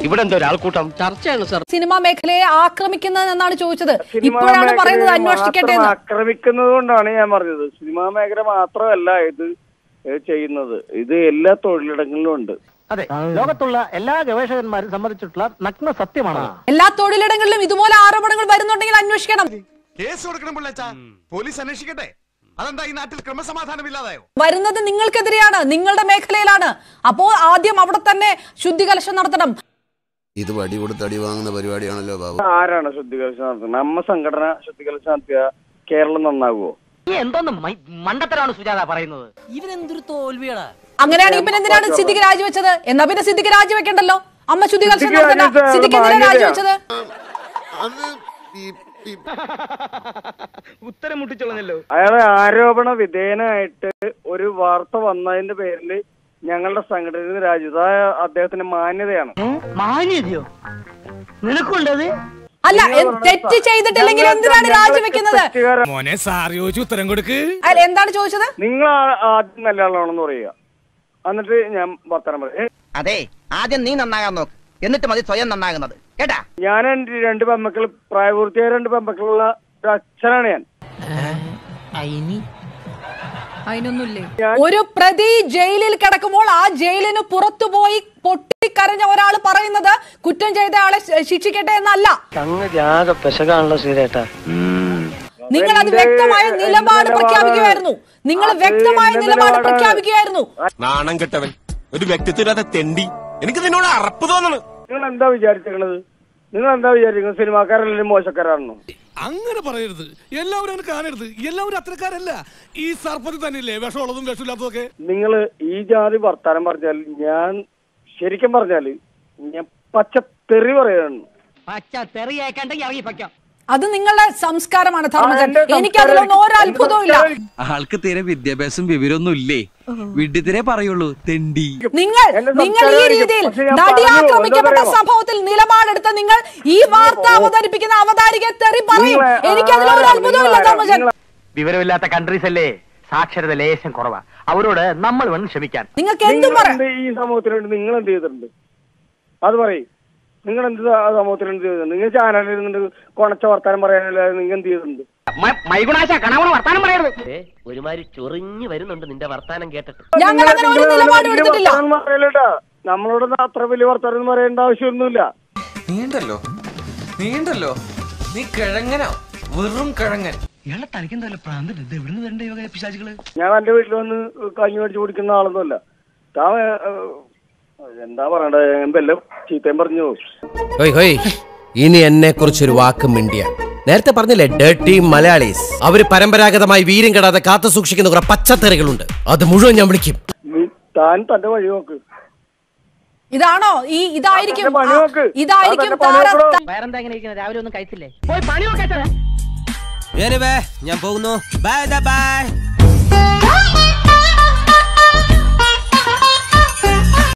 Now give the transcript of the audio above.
ഇവിടെ എന്താ ഒരാൾക്കൂട്ടം ചർച്ചയാണ് സർ സിനിമാ മേഖലയെ ആക്രമിക്കുന്നതെന്നാണ് ചോദിച്ചത് സിനിമാ ഇപ്പോഴാണ് പറയുന്നത് മേഖലയെ അന്വേഷിക്കട്ടെ മാത്രം എന്ന് ആക്രമിക്കുന്നത് കൊണ്ടാണ് ഞാൻ പറഞ്ഞത് സിനിമാ മേഖല മാത്രമല്ല ഇത് ഏഹ് ചെയ്യുന്നത് ഇത് എല്ലാ തൊഴിലിടങ്ങളിലും ഉണ്ട് അതെ ലോകത്തുള്ള എല്ലാ ഗവേഷകന്മാരും സമ്മതിച്ചിട്ടുള്ള നഗ്ന സത്യമാണ് എല്ലാ തൊഴിലിടങ്ങളിലും ഇതുപോലെ ആരോപണങ്ങൾ വരുന്നുണ്ടെങ്കിൽ അന്വേഷിക്കണം കേസ് കൊടുക്കണം പിള്ളേച്ച പോലീസ് അന്വേഷിക്കട്ടെ അതെന്താ ഈ നാട്ടിൽ ക്രമസമാധാനം ഇല്ലാതായോ വരുന്നത് നിങ്ങൾക്കെതിരെയാണ് നിങ്ങളുടെ മേഖലയിലാണ് അപ്പോൾ ആദ്യം അവിടെ തന്നെ ശുദ്ധികലശം നടത്തണം ഇത് വടി കൊടുത്ത് അടി വാങ്ങുന്ന പരിപാടിയാണല്ലോ ബാബു ആരാണ് ശുദ്ധികലശം നടത്തുന്നത് നമ്മ സംഘടന ശുദ്ധികലശം നടത്തിയ കേരളം നന്നാകുമോ ഈ എന്തോന്ന് മൈ- മണ്ടത്തരമാണ് സുജാത പറയുന്നത് അങ്ങനെയാണെങ്കിൽ പിന്നെ എന്തിനാണ് സിദ്ദിഖ് രാജിവെച്ചത് എന്നാ പിന്നെ സിദ്ദിഖ് രാജിവെക്കണ്ടല്ലോ അമ്മ ശുദ്ധികലശം സിദ്ദിഖ് നടത്തണ്ട രാജിവെച്ചത് സിദ്ദിഖ് എന്തിനാ മാന്യതയാ. രാജിവെച്ചത് അത് ഈ- ഈ- ഉത്തരം മുട്ടിച്ചോളഞ്ഞല്ലോ അയാളെ ആരോപണ വിധേയനായിട്ട് ഒരു വാർത്ത വന്നതിന്റെ പേരിൽ ഞങ്ങളുടെ സംഘടനയിൽ നിന്ന് രാജ്യത്ത് അദ്ദേഹത്തിന്റെ മാന്യതയാണ് മാന്യതയോ നിനക്കുണ്ടത് അല്ല എ- തെറ്റ് ചെയ്തിട്ടില്ലെങ്കിൽ എന്തിനാണ് രാജിവെക്കുന്നത് തെറ്റുകാരാ- മോനെ സാർ ചോദിച്ചു ഉത്തരം കൊടുക്ക് അല്ല, എന്താണ് ചോദിച്ചത് നിങ്ങൾ ആ- ആദ്യം നല്ല ആളാണെന്ന് പറയുക എന്നിട്ട് ഞാൻ വർത്തമാനം പറയും അതെ ആദ്യം നീ നന്നാകാൻ നോക്ക് എന്നിട്ട് മതി സ്വയം നന്നാകുന്നത് കേട്ടാ ഞാൻ എൻ്റെ രണ്ട് പെമ്മക്കൾ പ്രായപൂർത്തിയായ രണ്ട് പെമ്മക്കളുള്ള ഒരു അച്ഛനാണ് ഞാൻ ഒരു പ്രതി ജയിലിൽ കിടക്കുമ്പോൾ ആ ജയിലിന് പുറത്തുപോയി പൊട്ടിക്കരഞ്ഞ ഒരാൾ പറയുന്നത് കുറ്റം ചെയ്ത ആളെ ശ- ശിക്ഷിക്കട്ടെ എന്നല്ല സംഗതി ആകെ പെശകാണല്ലോ ശ്രീരേട്ടാ നിങ്ങൾ അത് അതെന്റെ, വ്യക്തമായ എന്റെ നിലപാട് നിലപാടാണ്. പ്രഖ്യാപിക്കുകയായിരുന്നു നിങ്ങൾ അത് വ്യക്തമായ എന്റെ നിലപാട് നിലപാടാണ്. പ്രഖ്യാപിക്കുകയായിരുന്നു നാണം കെട്ടവൻ ഒരു വ്യക്തിത്വരാതെ തെണ്ടി എനിക്ക് നിന്നോട് അറപ്പ് തോന്നണം നിങ്ങൾ എന്താ വിചാരിച്ചിരിക്കണത് നിങ്ങൾ എന്താ വിചാരിക്കുന്നത് സിനിമാക്കാരെല്ലാം മോശക്കാരാണെന്നോ അങ്ങനെ പറയരുത് എല്ലാവരും അങ്ങനെ കാണരുത് എല്ലാവരും അത്രക്കാരല്ല ഈ സർപ്പത്തിൽ തന്നെയില്ലേ വിഷമുള്ളതും വിഷമില്ലാത്തതും ഒക്കെ നിങ്ങൾ ഈ ജാതി വർത്താനം പറഞ്ഞാൽ ഞാൻ ശരിക്കും പറഞ്ഞാൽ ഞാൻ പച്ച തെറി പറയാണ് പച്ച തെറിയേക്കണ്ടെങ്കിൽ ഇറങ്ങി പയ്ക്കാം അത് നിങ്ങളുടെ സംസ്കാരമാണ് ധർമ്മജൻ എന്റെ എനിക്ക് അതിലൊന്നും ഒരു അത്ഭുതവും ഇല്ല ആൾക്ക് തീരെ വിദ്യാഭ്യാസം വിവരമൊന്നും ഇല്ലേ വിഡ്ഢിത്തിരെ പറയുള്ളൂ തെണ്ടി നിങ്ങൾ എന്റെ നിങ്ങൾ ഈ സംസ്കാരം രീതിയിൽ പക്ഷേ ഞാൻ നടി പറഞ്ഞു, ആക്രമിക്കപ്പെട്ട എന്താ സംഭവത്തിൽ നിലപാടെടുത്ത നിങ്ങൾ ഈ വാർത്ത അവതരിപ്പിക്കുന്ന അവതാരികയെ തെറി പറയും നിങ്ങളെ എനിക്ക് അതിലൊരു ആരാ- അത്ഭുതവും ഇല്ല നിങ്ങളെ- ധർമ്മജൻ നിങ്ങളെ- വിവരമില്ലാത്ത കൺട്രീസ് അല്ലേ സാക്ഷരത ലേശം കുറവാ അവരോട് നമ്മൾ വേണം ക്ഷമിക്കാൻ നിങ്ങൾക്ക് എന്തും നിങ്ങൾ പറയാം എന്ത് ഈ സമൂഹത്തിന് വേണ്ടി നിങ്ങൾ എന്ത് ചെയ്തിട്ടുണ്ട് അത് പറയും നിങ്ങൾ എന്ത് ആ സമൂഹത്തിന് എന്ത് ചെയ്തിട്ടുണ്ട് നിങ്ങൾ ചാനലിൽ ഇരുന്നിട്ട് കൊണച്ച വർത്താനം പറയാനല്ലാതെ നിങ്ങൾ എന്ത് ചെയ്തിട്ടുണ്ട് മൈഗുണാശ കണവണ വർത്താനം പറയരുത് ഒരുമാതിരി ചൊറിഞ്ഞു വരുന്നുണ്ട് നിന്റെ വർത്താനം കേട്ടിട്ട് ഞങ്ങൾ അങ്ങനെ ഒരു നിലപാടും എടുത്തിട്ടില്ല പറയലട്ടാ നമ്മളോട് അത്ര വലിയ വർത്താനം പറയേണ്ട ആവശ്യമൊന്നുമില്ല നീണ്ടല്ലോ നീണ്ടല്ലോ നീ കിഴങ്ങനോ വെറും കിഴങ്ങൻ ഇയാളെ തനിക്കെന്തല്ല പ്രാന്തൻ ഇത് എവിടുന്ന് വരണ്ട യോഗ പിശാചികള് ഞാൻ എന്റെ വീട്ടിൽ വന്ന് കഞ്ഞി മേടിച്ച് കുടിക്കുന്ന ആളൊന്നുമല്ല താൻ ഏ, എന്താ പറയണ്ടേ എന്തെല്ലാം ചീത്തയും പറഞ്ഞു ഇനി എന്നെ കുറിച്ചൊരു വാക്ക് മിണ്ടിയ നേരത്തെ പറഞ്ഞില്ലേ ഡേർട്ടി മലയാളീസ് അവര് പരമ്പരാഗതമായി വീര്യം കെടാതെ കാത്തു സൂക്ഷിക്കുന്ന കുറെ പച്ചത്തറികളുണ്ട് അത് മുഴുവൻ ഞാൻ വിളിക്കും നീ- താൻ തന്റെ വഴി നോക്ക് ഇതാണോ ഈ ഇതായിരിക്കും അതെന്നെ പണി നോക്ക്. ആ, ഇതായിരിക്കും അതെന്നെ പണി താര നോക്കണോ? വേറെന്താ ഇങ്ങനെ ഇരിക്കുന്നത് രാവിലെ ഒന്നും കഴിച്ചില്ലേ പോയി പണി നോക്കട്ടെ ഞാൻ പോകുന്നു ബൈ ബൈ